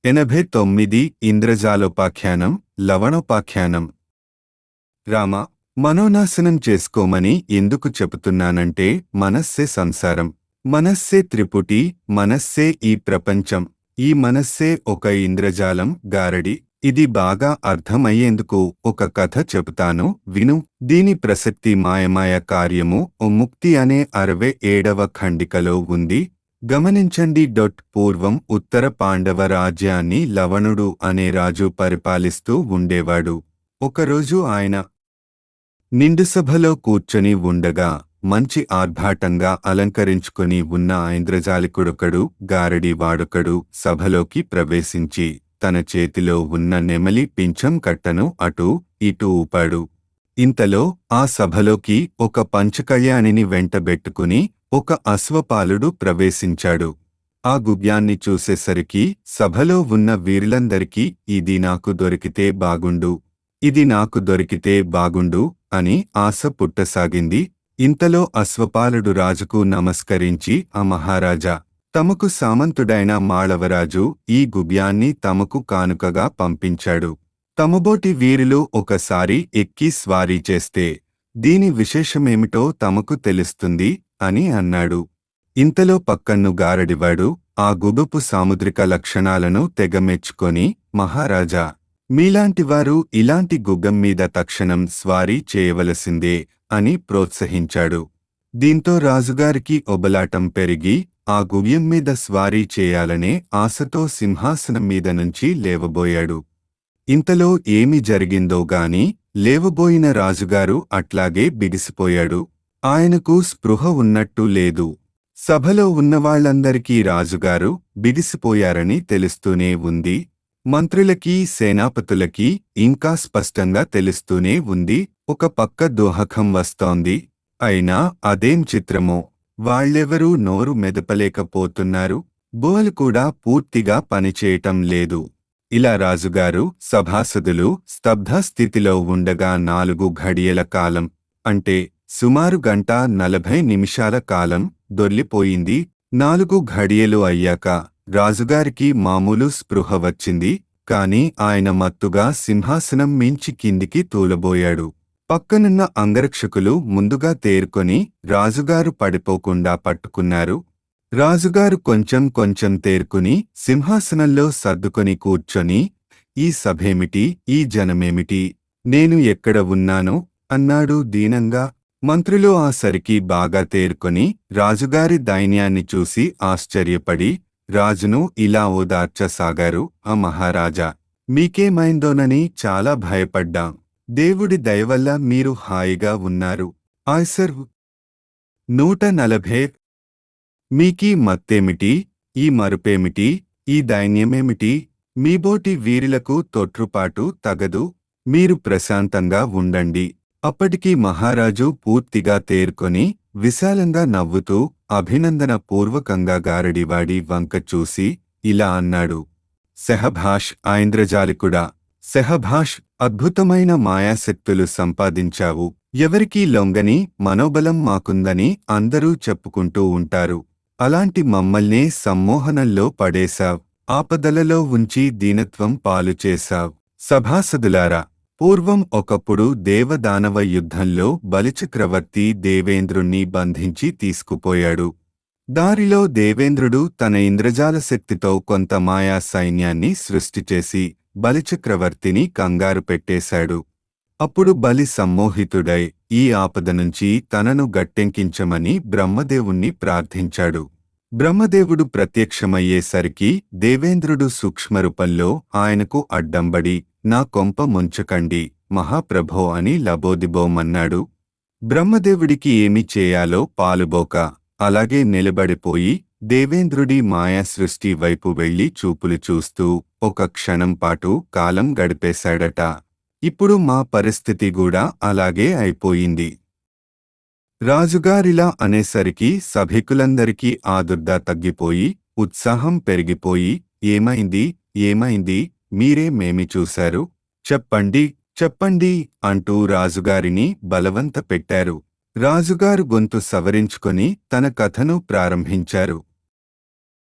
ఎనభై తొమ్మిది ఇంద్రజాలోపాఖ్యానం లవణోపాఖ్యానం రామ మనోనాశనం చేసుకోమని ఎందుకు చెబుతున్నానంటే మనస్సే సంసారం మనస్సే త్రిపుటి మనస్సే ఈ ప్రపంచం ఈ మనస్సే ఒక ఇంద్రజాలం గారడి ఇది బాగా అర్థమయ్యేందుకు ఒక కథ చెబుతాను విను దీని ప్రసక్తి మాయమాయ కార్యము ఓ ముక్తి అనే అరవై ఏడవ ఖండికలో ఉంది గమనించండి డొట్ పూర్వం ఉత్తర పాండవ రాజ్యాన్ని లవణుడు అనే రాజు పరిపాలిస్తూ ఉండేవాడు ఒకరోజు ఆయన నిండు సభలో కూర్చొని ఉండగా మంచి ఆర్భాటంగా అలంకరించుకొని ఉన్న ఐంద్రజాలికుడొకడు గారడి వాడొకడు సభలోకి ప్రవేశించి తన చేతిలో ఉన్న నెమలి పింఛం కట్టను అటూ ఇటూ ఊపాడు ఇంతలో ఆ సభలోకి ఒక పంచకళ్యాణిని వెంటబెట్టుకుని ఒక అశ్వపాలుడు ప్రవేశించాడు ఆ గుగ్యాన్ని చూసేసరికి సభలో ఉన్న వీరులందరికీ ఇది నాకు దొరికితే బాగుండు ఇది నాకు దొరికితే బాగుండు అని ఆశ పుట్టసాగింది ఇంతలో అశ్వపాలుడు రాజుకు నమస్కరించి ఆ మహారాజా తమకు సామంతుడైన మాళవరాజు ఈ గుబ్యాన్ని తమకు కానుకగా పంపించాడు తమబోటి వీరులు ఒకసారి ఎక్కి స్వారీ చేస్తే దీని విశేషమేమిటో తమకు తెలుస్తుంది అని అన్నాడు ఇంతలో పక్కన్ను గారడివాడు ఆ గుబపు సాముద్రిక లక్షణాలను తెగమెచ్చుకొని మహారాజా మీలాంటివారు ఇలాంటి గుగ్గం మీద తక్షణం స్వారీ చేయవలసిందే అని ప్రోత్సహించాడు దీంతో రాజుగారికి ఒబలాటం పెరిగి ఆ గువ్యం మీద స్వారీ చేయాలనే ఆశతో సింహాసనం మీద నుంచి లేవబోయాడు ఇంతలో ఏమి జరిగిందో గాని లేవబోయిన రాజుగారు అట్లాగే బిగిసిపోయాడు ఆయనకు స్పృహ ఉన్నట్టు లేదు సభలో ఉన్నవాళ్లందరికీ రాజుగారు బిగిసిపోయారని తెలుస్తూనే ఉంది మంత్రులకి సేనాపతులకి ఇంకా స్పష్టంగా తెలుస్తూనే ఉంది ఒక పక్క దోహకం వస్తోంది అయినా అదేం చిత్రమో వాళ్ళెవరూ నోరు మెదపలేకపోతున్నారు బోలు కూడా పూర్తిగా పనిచేయటం లేదు ఇలా రాజుగారు సభాసదులు స్తబ్ధ స్థితిలో ఉండగా నాలుగు ఘడియల కాలం అంటే సుమారు గంట నలభై నిమిషాల కాలం దొర్లిపోయింది నాలుగు ఘడియలు అయ్యాక రాజుగారికి మామూలు స్పృహ వచ్చింది కాని ఆయన మత్తుగా సింహాసనం మించి కిందికి తూలబోయాడు పక్కనున్న అంగరక్షకులు ముందుగా తేరుకొని రాజుగారు పడిపోకుండా పట్టుకున్నారు రాజుగారు కొంచెం కొంచెం తేరుకుని సింహాసనంలో సర్దుకొని కూర్చొని ఈ సభేమిటి ఈ జనమేమిటి నేను ఎక్కడ ఉన్నాను అన్నాడు దీనంగా మంత్రులు ఆ సరికి బాగా తేరుకొని రాజుగారి దైన్యాన్ని చూసి ఆశ్చర్యపడి రాజును ఇలా ఓదార్చసాగారు ఆ మహారాజా మీకేమైందోనని చాలా భయపడ్డాం దేవుడి దయవల్ల మీరు హాయిగా ఉన్నారు ఆయ్సర్ నూట నలభై మీకీ మత్తేమిటి ఈ మరుపేమిటి ఈ దైన్యమేమిటి మీబోటి వీరులకు తొట్రుపాటు తగదు మీరు ప్రశాంతంగా ఉండండి అప్పటికి మహారాజు పూర్తిగా తేరుకొని విశాలంగా నవ్వుతూ అభినందన పూర్వకంగా గారడివాడి వంక చూసి ఇలా అన్నాడు సెహభాష్ ఐంద్రజాలికుడా సెహభాష్ అద్భుతమైన మాయాశక్తులు సంపాదించావు ఎవరికీ లొంగని మనోబలం మాకుందని అందరూ చెప్పుకుంటూ ఉంటారు అలాంటి మమ్మల్నే సమ్మోహనంలో పడేశావ్ ఆపదలలో ఉంచి దీనత్వం పాలు చేశావ్ సభాసదులారా పూర్వం ఒకప్పుడు దేవదానవ యుద్ధంలో బలిచక్రవర్తి దేవేంద్రుణ్ణి బంధించి తీసుకుపోయాడు దారిలో దేవేంద్రుడు తన ఇంద్రజాల శక్తితో కొంత మాయా సైన్యాన్ని సృష్టి చేసి బలిచక్రవర్తిని కంగారు పెట్టేశాడు అప్పుడు బలి సమ్మోహితుడై ఈ ఆపద నుంచి తనను గట్టెంకించమని బ్రహ్మదేవుణ్ణి ప్రార్థించాడు బ్రహ్మదేవుడు ప్రత్యక్షమయ్యేసరికి దేవేంద్రుడు సూక్ష్మరూపంలో ఆయనకు అడ్డంబడి నా కొంప ముంచకండి మహాప్రభో అని లబోదిబోమన్నాడు బ్రహ్మదేవుడికి ఏమి చేయాలో పాలుబోక అలాగే నిలబడిపోయి దేవేంద్రుడి మాయా సృష్టి వైపు వెళ్లి చూపులు చూస్తూ ఒక క్షణం పాటు కాలం గడిపేశాడట ఇప్పుడు మా పరిస్థితి కూడా అలాగే అయిపోయింది రాజుగారిలా అనేసరికి సభికులందరికీ ఆదుర్ద తగ్గిపోయి ఉత్సాహం పెరిగిపోయి ఏమైంది ఏమైంది మీరే మేమి చూశారు చెప్పండి చెప్పండి అంటూ రాజుగారిని బలవంత పెట్టారు రాజుగారు గొంతు సవరించుకొని తన కథను ప్రారంభించారు